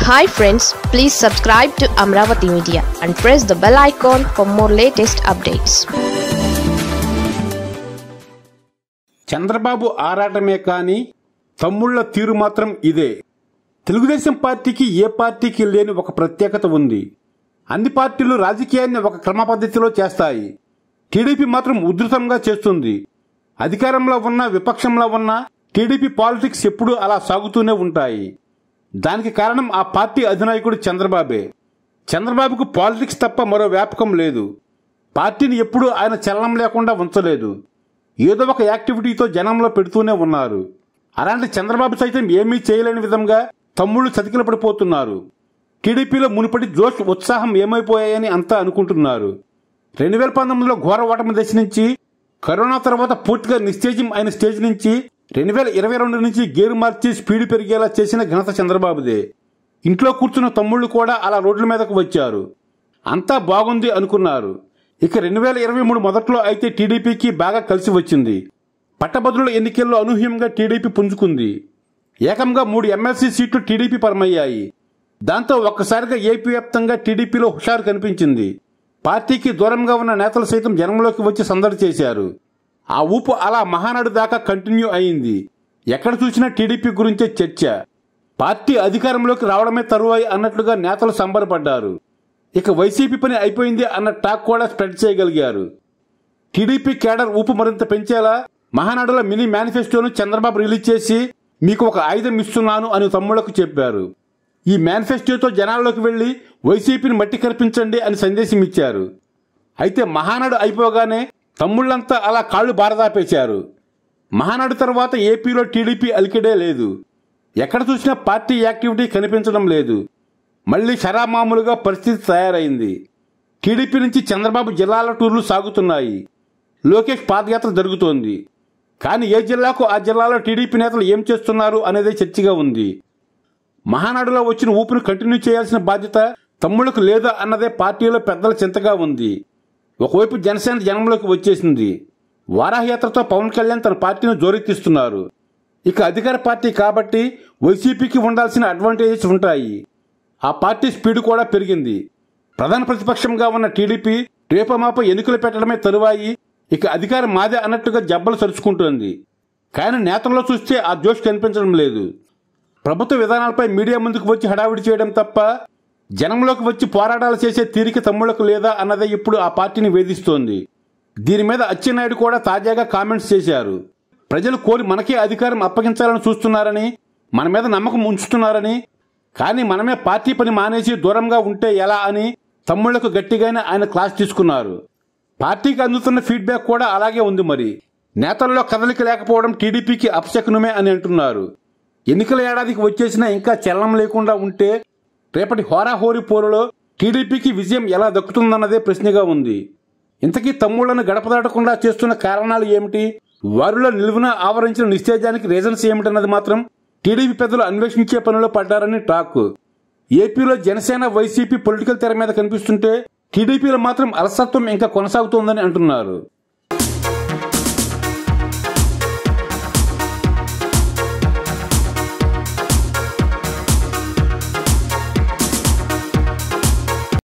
hi friends please subscribe to Amaravati media and press the bell icon for more latest updates Chandrababu ఆరాటమే కానీ తమ్ముళ్ల తీరు మాత్రం ఇదే తెలుగుదేశం పార్టీకి ఏ పార్టీకి లేని ఒక ప్రత్యేకత ఉంది అన్ని పార్టీలు రాజకీయాన్ని ఒక క్రమ పద్ధతిలో చేస్తాయి టీడీపీ మాత్రం ఉధృతంగా చేస్తుంది అధికారంలో ఉన్న విపక్షంలో ఉన్న టీడీపీ పాలిటిక్స్ ఎప్పుడూ అలా సాగుతూనే ఉంటాయి దానికి కారణం ఆ పార్టీ అధినాయకుడు చంద్రబాబే చంద్రబాబుకు పాలిటిక్స్ తప్ప మరో వ్యాపకం లేదు పార్టీని ఎప్పుడూ ఆయన చలనం లేకుండా ఉంచలేదు ఏదో ఒక యాక్టివిటీతో జనంలో పెడుతూనే ఉన్నారు అలాంటి చంద్రబాబు సైతం ఏమీ చేయలేని విధంగా తమ్ముళ్ళు చతికిల పడిపోతున్నారు టీడీపీలో మునుపటి జోష్ ఉత్సాహం ఏమైపోయాయని అంతా అనుకుంటున్నారు రెండు వేల పంతొమ్మిదిలో ఘోర ఓటమి దశ నుంచి కరోనా తర్వాత పూర్తిగా నిస్తేజం అయిన స్టేజ్ నుంచి రెండు వేల ఇరవై రెండు నుంచి గేరు మార్చి స్పీడ్ పెరిగేలా చేసిన ఘనత చంద్రబాబుదే ఇంట్లో కూర్చున్న తమ్ముళ్ళు కూడా అలా రోడ్ల మీదకు వచ్చారు అంతా బాగుంది అనుకున్నారు ఇక రెండు వేల ఇరవై మూడు మొదట్లో అయితే టీడీపీకి బాగా కలిసి వచ్చింది పట్టభద్రుల ఎన్నికల్లో అనూహ్యంగా టీడీపీ పుంజుకుంది ఏకంగా మూడు ఎమ్మెల్సీ సీట్లు టీడీపీ పరమయ్యాయి దాంతో ఒక్కసారిగా ఏపీ వ్యాప్తంగా టీడీపీలో హుషారు కనిపించింది పార్టీకి దూరంగా ఉన్న నేతలు సైతం జనంలోకి వచ్చి సందడి చేశారు ఆ ఊపు అలా మహానాడు దాకా కంటిన్యూ అయింది ఎక్కడ చూసినా టీడీపీ గురించే చర్చ పార్టీ అధికారంలోకి రావడమే తరువాయి అన్నట్లుగా నేతలు సంబరపడ్డారు ఇక వైసీపీ పని అయిపోయింది అన్న టాక్ కూడా స్ప్రెడ్ చేయగలిగారు టీడీపీ కేడర్ ఊపు మరింత పెంచేలా మహానాడులో మినీ మేనిఫెస్టోను చంద్రబాబు రిలీజ్ చేసి మీకు ఒక ఆయుధం ఇస్తున్నాను అని తమ్ముళ్లకు చెప్పారు ఈ మేనిఫెస్టోతో జనాల్లోకి వెళ్లి వైసీపీని మట్టి కనిపించండి అని సందేశం ఇచ్చారు అయితే మహానాడు అయిపోగానే తమ్ముళ్లంతా అలా కాళ్లు బారదాపేశారు మహానాడు తర్వాత ఏపీలో టీడీపీ అలికిడే లేదు ఎక్కడ చూసినా పార్టీ యాక్టివిటీ కనిపించడం లేదు మళ్లీ షరామామూలుగా పరిస్థితి తయారైంది టీడీపీ నుంచి చంద్రబాబు జిల్లాల టూర్లు సాగుతున్నాయి లోకేష్ పాదయాత్ర జరుగుతోంది కానీ ఏ జిల్లాకు ఆ జిల్లాలో టీడీపీ నేతలు ఏం చేస్తున్నారు అనేది చర్చగా ఉంది మహానాడులో వచ్చిన ఊపిని కంటిన్యూ చేయాల్సిన బాధ్యత తమ్ముళ్లకు లేదా అన్నదే పార్టీలో పెద్దల చింతగా ఉంది ఒకవైపు జనసేన జనంలోకి వచ్చేసింది వారాహయాత్రతో పవన్ కళ్యాణ్ తన పార్టీని జోరెత్తిస్తున్నారు ఇక అధికార పార్టీ కాబట్టి వైసీపీకి ఉండాల్సిన అడ్వాంటేజెస్ ఉంటాయి ఆ పార్టీ స్పీడ్ కూడా పెరిగింది ప్రధాన ప్రతిపక్షంగా ఉన్న టీడీపీ రేపమాప ఎన్నికలు పెట్టడమే తరువాయి ఇక అధికారం మాదే అన్నట్టుగా జబ్బలు సరుచుకుంటోంది కానీ నేతల్లో చూస్తే ఆ జోష్ కనిపించడం లేదు ప్రభుత్వ విధానాలపై మీడియా ముందుకు వచ్చి హడావిడి చేయడం తప్ప జనంలోకి వచ్చి పోరాటాలు చేసే తీరిక తమ్ముళ్లకు లేదా అన్నదే ఇప్పుడు ఆ పార్టీని వేధిస్తోంది దీని మీద అచ్చెన్నాయుడు కూడా తాజాగా కామెంట్స్ చేశారు ప్రజలు కోరి మనకే అధికారం అప్పగించాలని చూస్తున్నారని మన మీద నమ్మకం ఉంచుతున్నారని కానీ మనమే పార్టీ పని మానేసి దూరంగా ఉంటే ఎలా అని తమ్ముళ్లకు గట్టిగానే ఆయన క్లాస్ తీసుకున్నారు పార్టీకి అందుతున్న ఫీడ్బ్యాక్ కూడా అలాగే ఉంది మరి నేతల్లో కదలిక లేకపోవడం టీడీపీకి అపశకునమే అని అంటున్నారు ఎన్నికల ఏడాదికి వచ్చేసినా ఇంకా చలనం లేకుండా ఉంటే రేపటి హోరాహోరీ పోరులో టీడీపీకి విజయం ఎలా దక్కుతుందన్నదే ప్రశ్నగా ఉంది ఇంతకీ తమ్ముళ్లను గడప దాటకుండా చేస్తున్న కారణాలు ఏమిటి వారిలో నిలువున ఆవరించిన నిస్తేజానికి రీజన్స్ ఏమిటన్నది మాత్రం టీడీపీ పెద్దలు అన్వేషించే పనిలో పడ్డారని టాక్ ఏపీలో జనసేన వైసీపీ పొలిటికల్ తెర మీద కనిపిస్తుంటే టీడీపీలో మాత్రం అలసత్వం ఇంకా కొనసాగుతోందని అంటున్నారు